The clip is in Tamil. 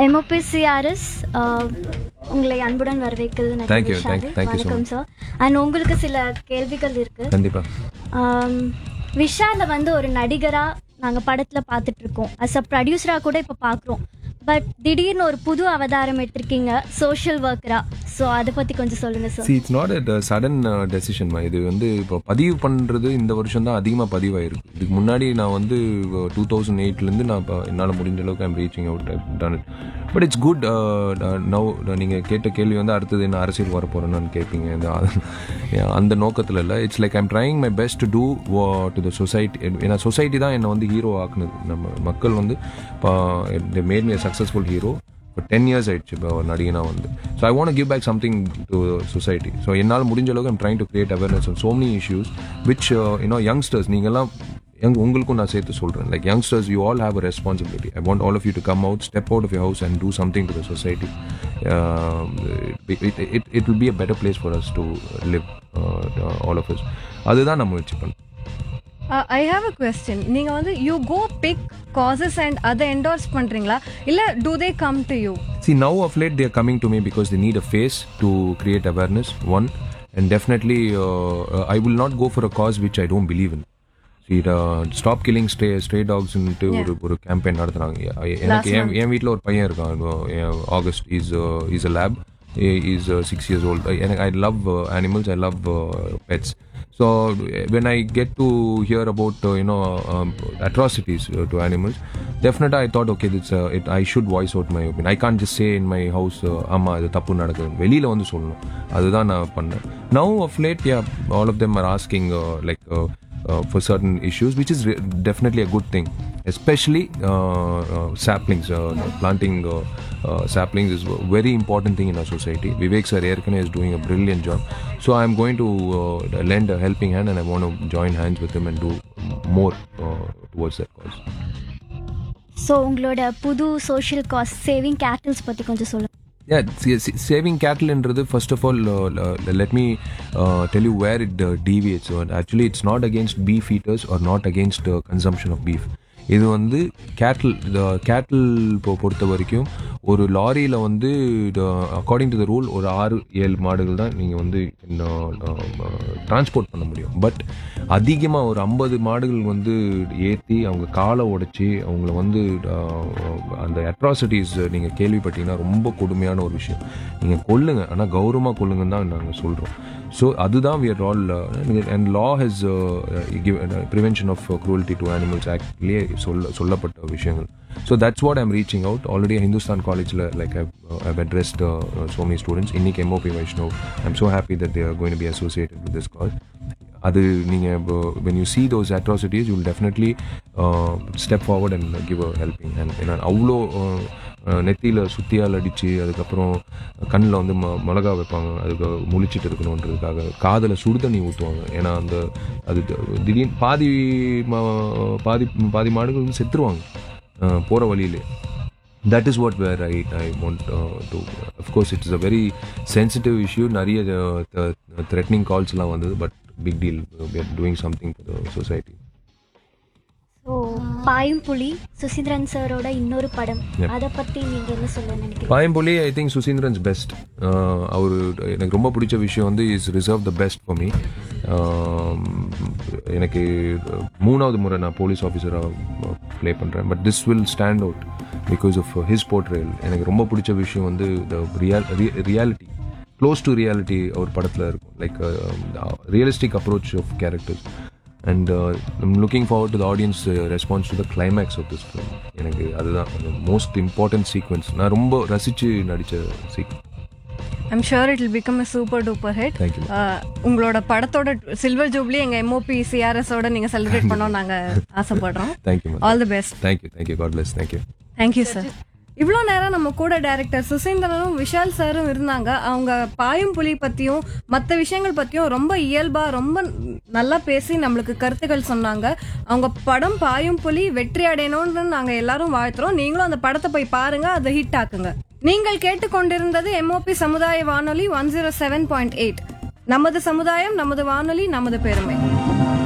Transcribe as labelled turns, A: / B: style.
A: எம்ஓபிசிஆர்எஸ் உங்களை அன்புடன் வரவேற்கிறது நான்
B: Thank you,
A: Vishal.
B: thank- thank you so
A: வணக்கம் சார் அண்ட் உங்களுக்கு சில கேள்விகள் இருக்கு
B: கண்டிப்பா
A: ஆம், விஷாலை வந்து ஒரு நடிகரா நாங்க படத்துல பார்த்துட்டு இருக்கோம் அஸ் அ ப்ரொடியூசரா கூட இப்ப பாக்குறோம் பட் திடீர்னு ஒரு புது அவதாரம் எடுத்திருக்கீங்க சோஷியல் ஒர்க்கரா ஸோ அதை பத்தி கொஞ்சம் சொல்லுங்க sir
B: see it's not a sudden decision இது வந்து இப்போ பதிவு பண்ணுறது இந்த வருஷம் தான் அதிகமாக பதிவாயிருக்கு இதுக்கு முன்னாடி நான் வந்து டூ தௌசண்ட் எயிட்லேருந்து நான் இப்போ என்னால் முடிஞ்ச அளவுக்கு I'm reaching out done it but it's good now நீங்கள் கேட்ட கேள்வி வந்து அடுத்தது என்ன அரசியல் வர போகிறேன்னு கேட்பீங்க இந்த அந்த நோக்கத்தில் இல்லை it's like I'm trying my best to do to the society ஏன்னா சொசைட்டி தான் என்னை வந்து ஹீரோ ஆக்குனது நம்ம மக்கள் வந்து மேட் மீ சக்ஸஸ்ஃபுல் ஹீரோ இப்போ டென் இயர்ஸ் ஆயிடுச்சு இப்போ ஒரு நடிகனா வந்து so I want give back something to society so என்னால் முடிஞ்ச அளவுக்கு I'm trying to create awareness on so many issues which you know youngsters நீங்கள்லாம் யங் உங்களுக்கும் நான் சேர்த்து சொல்கிறேன் like youngsters you all have a responsibility I want all of you to come out step out of your house and do something to the society it it will be a better place for us to live all of us அதுதான் நம்ம முயற்சி பண்ணோம்
C: ஐ ஹாவ் அ கொஸ்டின் நீங்க வந்து you go pick causes and அதை என்டோர்ஸ் பண்றீங்களா இல்ல do they come to you
B: See, now of late they are coming to me because they need a face to create awareness. One, and definitely, uh, uh, I will not go for a cause which I don't believe in. See, uh, stop killing stray stray dogs ன்ட்டு ஒரு ஒரு கேம்பெயின் நடத்துறாங்க எ- எனக்கு என் என் வீட்டில் ஒரு பையன் இருக்கான் August is is a lab is six years old எனக்கு I love animals I love pets So when I get to hear about uh, you know um, atrocities uh, to animals, definitely I thought okay, this uh, it, I should voice out my opinion. I can't just say in my house, uh, ஆமா இது தப்பு நடக்குது வெளியில வந்து சொல்லணும் அதுதான் நான் பண்ணேன் now of late yeah all of them are asking uh, like uh, uh, for certain issues which is re- definitely a good thing especially uh, uh, saplings uh, planting uh, uh, saplings is a very important thing in our society vivek sir Erkane is doing a brilliant job so i'm going to uh, lend a helping hand and i want to join hands with him and do more uh, towards that cause
A: so உங்களோட புது சோஷியல் காஸ் சேவிங் கேட்டில்ஸ் பத்தி கொஞ்சம் சொல்லுங்க
B: Yeah, see- see- saving cattle என்றது first of all, uh, uh, let me uh, tell you where it uh, deviates. So, actually, it's not against beef eaters or not against uh, consumption of beef. இது வந்து கேட்டில் கேட்டில் பொறுத்த வரைக்கும் ஒரு லாரியில் வந்து அக்கார்டிங் டு த ரூல் ஒரு ஆறு ஏழு மாடுகள் தான் நீங்கள் வந்து டிரான்ஸ்போர்ட் பண்ண முடியும் பட் அதிகமாக ஒரு ஐம்பது மாடுகள் வந்து ஏற்றி அவங்க காலை உடைச்சி அவங்கள வந்து அஹ், அந்த அட்ராசிட்டிஸ் நீங்கள் கேள்விப்பட்டீங்கன்னா ரொம்ப கொடுமையான ஒரு விஷயம் நீங்கள் கொல்லுங்க ஆனால் கௌரவமாக கொல்லுங்கன்னு தான் நாங்கள் சொல்கிறோம் ஸோ அதுதான் we are all and law has prevention of cruelty to animals ஆக்ட்லேயே சொல்ல சொல்லப்பட்ட விஷயங்கள் so that's what I'm reaching out already Hindustan காலேஜில் like I've addressed so many students இன்னைக்கு MOP Vaishnav I'm so happy that they're going be associated with this cause அது நீங்கள் when you see those atrocities you will definitely uh, step forward and give a helping hand ஏன்னா அவ்வளோ நெத்தியில் சுத்தியால் அடித்து அதுக்கப்புறம் கண்ணில் வந்து ம மிளகா வைப்பாங்க அதுக்கு முழிச்சிட்டு இருக்கணுன்றதுக்காக காதில் சுடுதண்ணி ஊற்றுவாங்க ஏன்னா அந்த அது தி- திடீர்னு பாதி ம- பாதி பாதி மாடுகள் வந்து செத்துருவாங்க போகிற வழியிலே that is what where I, I want uh, to of course it is a very sensitive issue நிறைய uh, th- threatening calls எல்லாம் வந்தது but big deal we are doing something for the society
A: so Paayum Puli Suseenthiran சாரோட இன்னொரு படம்
B: Yeah.
A: அதை பத்தி நீங்க என்ன சொல்ல நினைக்கிறீங்க
B: பாயம்புலி ஐ திங்க் சுசீந்திரன்ஸ் பெஸ்ட் அவர் எனக்கு ரொம்ப பிடிச்ச விஷயம் வந்து is reserve the best for me எனக்கு மூணாவது முறை நான் போலீஸ் ஆஃபீஸராக ப்ளே பண்ணுறேன் but this will stand out because of his portrayal எனக்கு ரொம்ப பிடிச்ச விஷயம் வந்து the real reality close to reality அவர் படத்தில் இருக்கும் like realistic approach of characters and I'm looking forward to the audience response to the climax of this film எனக்கு அதுதான் மோஸ்ட் இம்பார்ட்டன்ட் சீக்வன்ஸ் நான் ரொம்ப ரசித்து நடித்த sequence
C: I'm sure it will become a super duper hit
B: Thank you.
C: உங்களோட படத்தோட சில்வர் ஜூப்ளி எங்க எம்ஓபி சிஆர்எஸ் ஓட நீங்க செலிப்ரேட் பண்ணோம் நாங்க ஆசைப்படுறோம்
B: thank you ma'am
C: all the best
B: thank you thank you God bless thank you
C: thank you sir இவ்வளோ நேரம் நம்ம கூட டைரக்டர் சுசேந்திரனும் விஷால் சாரும் இருந்தாங்க அவங்க பாயும் புலி பத்தியும் மற்ற விஷயங்கள் பத்தியும் ரொம்ப இயல்பா ரொம்ப நல்லா பேசி நம்மளுக்கு கருத்துக்கள் சொன்னாங்க அவங்க படம் பாயும் புலி வெற்றி அடையணும்னு நாங்க எல்லாரும் வாழ்த்துறோம் நீங்களும் அந்த படத்தை போய் பாருங்க அதை ஹிட் ஆக்குங்க நீங்கள் கேட்டுக்கொண்டிருந்தது எம்ஓபி சமுதாய வானொலி one zero seven point eight நமது சமுதாயம் நமது வானொலி நமது பெருமை